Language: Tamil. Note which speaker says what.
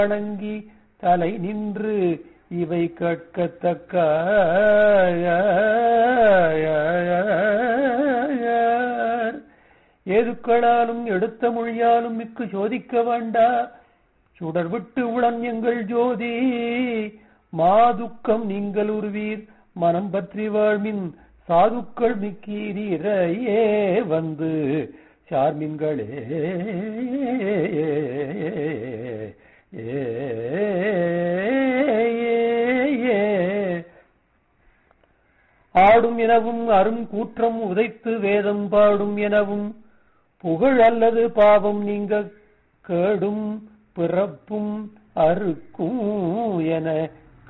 Speaker 1: வணங்கி தலை நின்று இவை கேட்கத்தக்க ஏதுக்களாலும் எடுத்த மொழியாலும் மிக்கு சோதிக்க வேண்டா சுடர் விட்டு உளம் எங்கள் ஜோதி மாதுக்கம் நீங்கள் உருவீர் மனம் பற்றி வாழ்மின் சாதுக்கள் மிக்கீரீரையே வந்து சார்மின்களே ஆடும் எனவும் அரும் கூற்றம் உதைத்து வேதம் பாடும் எனவும் புகழ் அல்லது பாவம் நீங்க கேடும் பிறப்பும் அறுக்கும் என